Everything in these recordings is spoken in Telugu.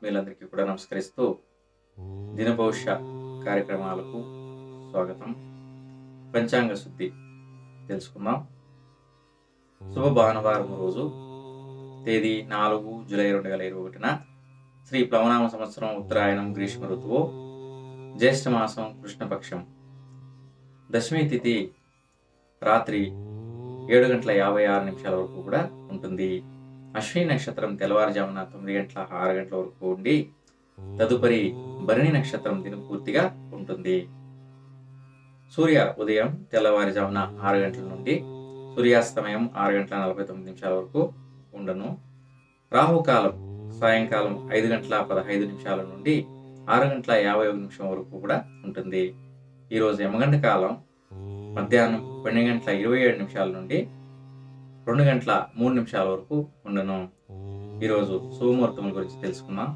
వీళ్ళందరికీ కూడా నమస్కరిస్తూ దిన భవిష్య కార్యక్రమాలకు స్వాగతం పంచాంగ శుద్ధి తెలుసుకుందాం శుభ భానువారం రోజు తేదీ నాలుగు జూలై రెండు వేల ఇరవై ఒకటిన శ్రీ ప్లవనామ సంవత్సరం ఉత్తరాయణం గ్రీష్మ ఋతువు జ్యేష్ఠ మాసం కృష్ణపక్షం దశమి తిథి రాత్రి ఏడు గంటల యాభై ఆరు నిమిషాల వరకు కూడా ఉంటుంది అశ్విని నక్షత్రం తెల్లవారుజామున తొమ్మిది గంటల ఆరు గంటల వరకు ఉండి తదుపరి భరణి నక్షత్రం దిన పూర్తిగా ఉంటుంది సూర్య ఉదయం తెల్లవారుజామున ఆరు గంటల నుండి సూర్యాస్తమయం ఆరు గంటల నలభై తొమ్మిది నిమిషాల వరకు ఉండను రాహుకాలం సాయంకాలం ఐదు గంటల పదహైదు నిమిషాల నుండి ఆరు గంటల యాభై ఒక నిమిషం వరకు కూడా ఉంటుంది ఈరోజు యమగంట కాలం మధ్యాహ్నం పన్నెండు గంటల ఇరవై ఏడు నిమిషాల నుండి రెండు గంటల మూడు నిమిషాల వరకు ఉండను ఈరోజు శుభముహూర్తముల గురించి తెలుసుకుందాం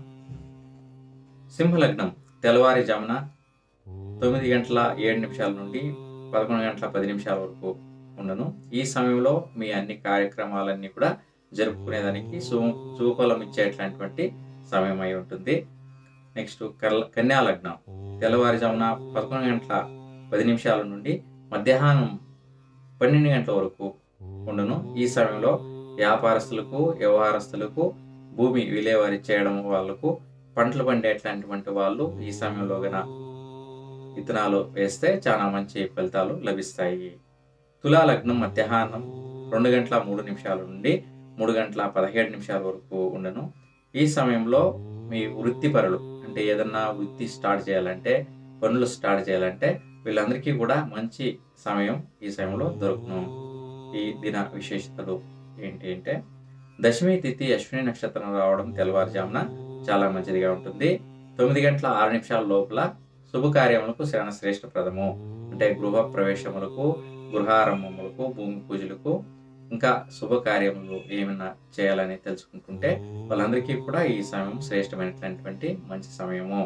సింహలగ్నం తెల్లవారుజామున తొమ్మిది గంటల ఏడు నిమిషాల నుండి పదకొండు గంటల పది నిమిషాల వరకు ఉండను ఈ సమయంలో మీ అన్ని కార్యక్రమాలన్నీ కూడా జరుపుకునేదానికి శుభ శుభఫలం ఇచ్చేటటువంటి సమయం అయి ఉంటుంది నెక్స్ట్ కల్ కన్యా లగ్నం తెల్లవారుజామున పదకొండు గంటల పది నిమిషాల నుండి మధ్యాహ్నం పన్నెండు గంటల వరకు ఉండును ఈ సమయంలో వ్యాపారస్తులకు వ్యవహారస్తులకు భూమి విలేవారి చేయడం వాళ్ళకు పంటలు పండేటటువంటి వాళ్ళు ఈ సమయంలో గన విత్తనాలు వేస్తే చాలా మంచి ఫలితాలు లభిస్తాయి తులా లగ్నం మధ్యాహ్నం రెండు గంటల మూడు నిమిషాల నుండి మూడు గంటల పదిహేడు నిమిషాల వరకు ఉండను ఈ సమయంలో మీ వృత్తిపరులు అంటే ఏదన్నా వృత్తి స్టార్ట్ చేయాలంటే పనులు స్టార్ట్ చేయాలంటే వీళ్ళందరికీ కూడా మంచి సమయం ఈ సమయంలో దొరుకును ఈ దిన విశేషతలు ఏంటి అంటే దశమి తిథి అశ్విని నక్షత్రం రావడం తెల్లవారుజామున చాలా మంచిదిగా ఉంటుంది తొమ్మిది గంటల ఆరు నిమిషాల లోపల శుభకార్యములకు శ్రవణ శ్రేష్ఠ ప్రథము అంటే గృహ ప్రవేశములకు గృహారంభములకు భూమి పూజలకు ఇంకా శుభకార్యములు ఏమైనా చేయాలని తెలుసుకుంటుంటే వాళ్ళందరికీ కూడా ఈ సమయం శ్రేష్టమైనటువంటి మంచి సమయము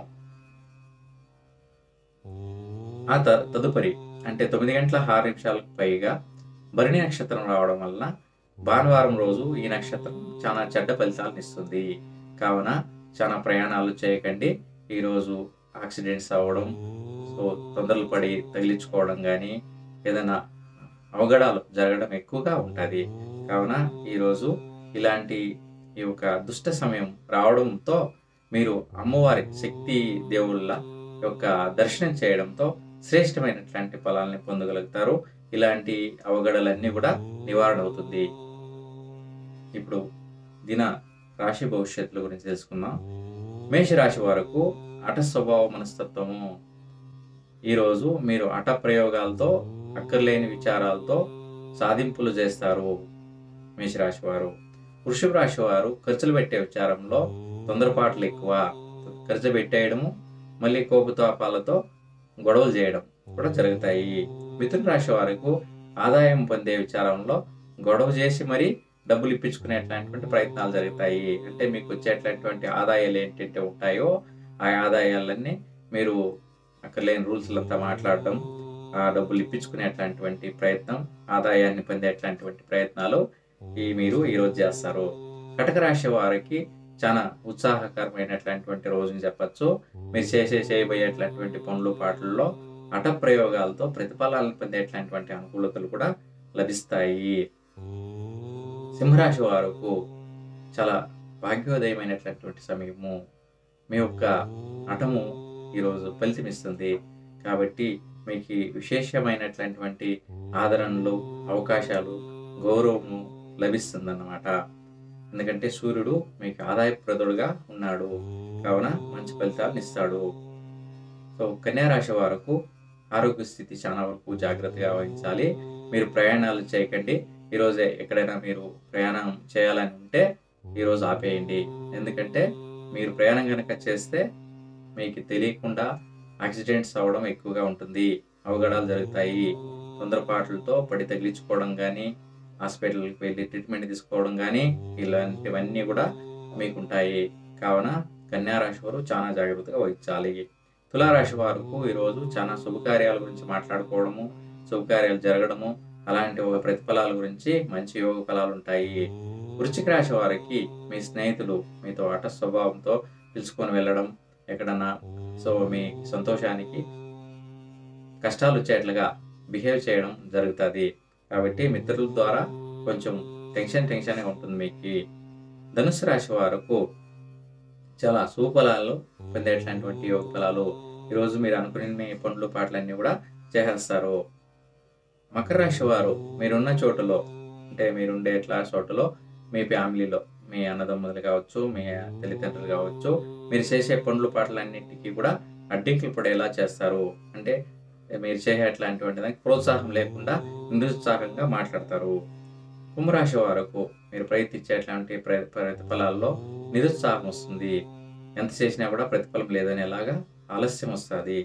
ఆ త- తదుపరి అంటే తొమ్మిది గంటల ఆరు నిమిషాలకు పైగా భరణి నక్షత్రం రావడం వలన భానువారం రోజు ఈ నక్షత్రం చాలా చెడ్డ ఫలితాలను ఇస్తుంది కావున చాలా ప్రయాణాలు చేయకండి ఈరోజు యాక్సిడెంట్స్ అవ్వడం సో తొందరలు పడి తగిలించుకోవడం కానీ ఏదైనా అవగడాలు జరగడం ఎక్కువగా ఉంటుంది కావున ఈరోజు ఇలాంటి ఈ యొక్క దుష్ట సమయం రావడంతో మీరు అమ్మవారి శక్తి దేవుళ్ళ యొక్క దర్శనం చేయడంతో శ్రేష్టమైనటువంటి ఫలాల్ని పొందగలుగుతారు ఇలాంటి అవగడలన్నీ కూడా నివారణ అవుతుంది ఇప్పుడు దిన రాశి భవిష్యత్తుల గురించి తెలుసుకుందాం మేషరాశి వారికి అట స్వభావ మనస్తత్వము ఈరోజు మీరు అట ప్రయోగాలతో అక్కర్లేని విచారాలతో సాధింపులు చేస్తారు మేషరాశి వారు వృషభ రాశి వారు ఖర్చులు పెట్టే విచారంలో తొందరపాట్లు ఎక్కువ ఖర్చు పెట్టేయడము మళ్ళీ కోపతాపాలతో గొడవలు చేయడం కూడా జరుగుతాయి మిథున రాశి వారికి ఆదాయం పొందే విచారంలో గొడవ చేసి మరి డబ్బులు ఇప్పించుకునేటటువంటి ప్రయత్నాలు జరుగుతాయి అంటే మీకు వచ్చేటటువంటి ఆదాయాలు ఏంటంటే ఉంటాయో ఆ ఆదాయాలన్నీ మీరు అక్కడ లేని రూల్స్ అంతా మాట్లాడడం ఆ డబ్బులు ఇప్పించుకునేటటువంటి ప్రయత్నం ఆదాయాన్ని పొందేటటువంటి ప్రయత్నాలు ఈ మీరు ఈరోజు చేస్తారు కటక రాశి వారికి చాలా ఉత్సాహకరమైనటువంటి రోజుని చెప్పచ్చు మీరు చేసే చేయబోయేటటువంటి పనులు పాటల్లో అట ప్రయోగాలతో ప్రతిఫలాలను పొందేటటువంటి అనుకూలతలు కూడా లభిస్తాయి సింహరాశి వారికి చాలా భాగ్యోదయమైనటువంటి సమయము మీ యొక్క అటము ఈరోజు ఫలితమిస్తుంది కాబట్టి మీకు విశేషమైనటువంటి ఆదరణలు అవకాశాలు గౌరవము లభిస్తుందన్నమాట ఎందుకంటే సూర్యుడు మీకు ఆదాయప్రదుడుగా ఉన్నాడు కావున మంచి ఫలితాలను ఇస్తాడు సో కన్యా రాశి వారికి ఆరోగ్య స్థితి చాలా వరకు జాగ్రత్తగా వహించాలి మీరు ప్రయాణాలు చేయకండి ఈరోజే ఎక్కడైనా మీరు ప్రయాణం చేయాలని ఉంటే ఈరోజు ఆపేయండి ఎందుకంటే మీరు ప్రయాణం కనుక చేస్తే మీకు తెలియకుండా యాక్సిడెంట్స్ అవ్వడం ఎక్కువగా ఉంటుంది అవగడాలు జరుగుతాయి తొందరపాట్లతో పడి తగిలించుకోవడం కానీ హాస్పిటల్కి వెళ్ళి ట్రీట్మెంట్ తీసుకోవడం కానీ ఇలాంటివన్నీ కూడా మీకు ఉంటాయి కావున కన్యా రాశి వారు చాలా జాగ్రత్తగా వహించాలి తులారాశి వారికి ఈరోజు చాలా శుభకార్యాల గురించి మాట్లాడుకోవడము శుభకార్యాలు జరగడము అలాంటి ఒక ప్రతిఫలాల గురించి మంచి యోగ ఫలాలు ఉంటాయి వృశ్చిక రాశి వారికి మీ స్నేహితులు మీతో అట స్వభావంతో పిలుచుకొని వెళ్ళడం ఎక్కడన్నా సో మీ సంతోషానికి కష్టాలు వచ్చేట్లుగా బిహేవ్ చేయడం జరుగుతుంది కాబట్టి మిత్రుల ద్వారా కొంచెం టెన్షన్ టెన్షన్గా ఉంటుంది మీకు ధనుసు రాశి వారికి చాలా సుఫలాలు పొందేటటువంటి యోగ ఫలాలు ఈరోజు మీరు అనుకునే మీ పనులు పాటలన్నీ కూడా చేసేస్తారు మకర రాశి వారు మీరున్న చోటులో అంటే మీరుండే ఎట్లా చోటులో మీ ఫ్యామిలీలో మీ అన్నదమ్ములు కావచ్చు మీ తల్లిదండ్రులు కావచ్చు మీరు చేసే పనులు పాటలన్నింటికి కూడా అడ్డంకులు పడేలా చేస్తారు అంటే మీరు చేసే అట్లాంటివంటి దానికి ప్రోత్సాహం లేకుండా నిరుత్సాహంగా మాట్లాడతారు కుంభరాశి వారకు మీరు ప్రయత్నించేట్లాంటి ప్ర- ప్రతిఫలాల్లో నిరుత్సాహం వస్తుంది ఎంత చేసినా కూడా ప్రతిఫలం లేదనేలాగా ఆలస్యం వస్తుంది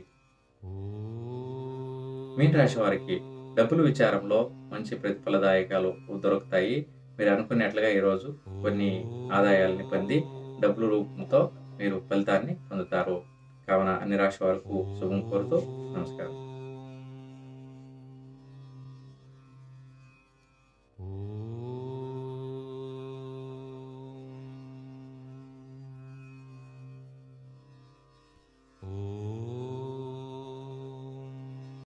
మీన రాశి వారికి డబ్బుల విచారంలో మంచి ప్రతిఫలదాయకాలు దొరుకుతాయి మీరు అనుకున్నట్లుగా ఈరోజు కొన్ని ఆదాయాల్ని పొంది డబ్బుల రూపంతో మీరు ఫలితాన్ని పొందుతారు కావున అన్ని రాశి వారికి శుభం కోరుతూ నమస్కారం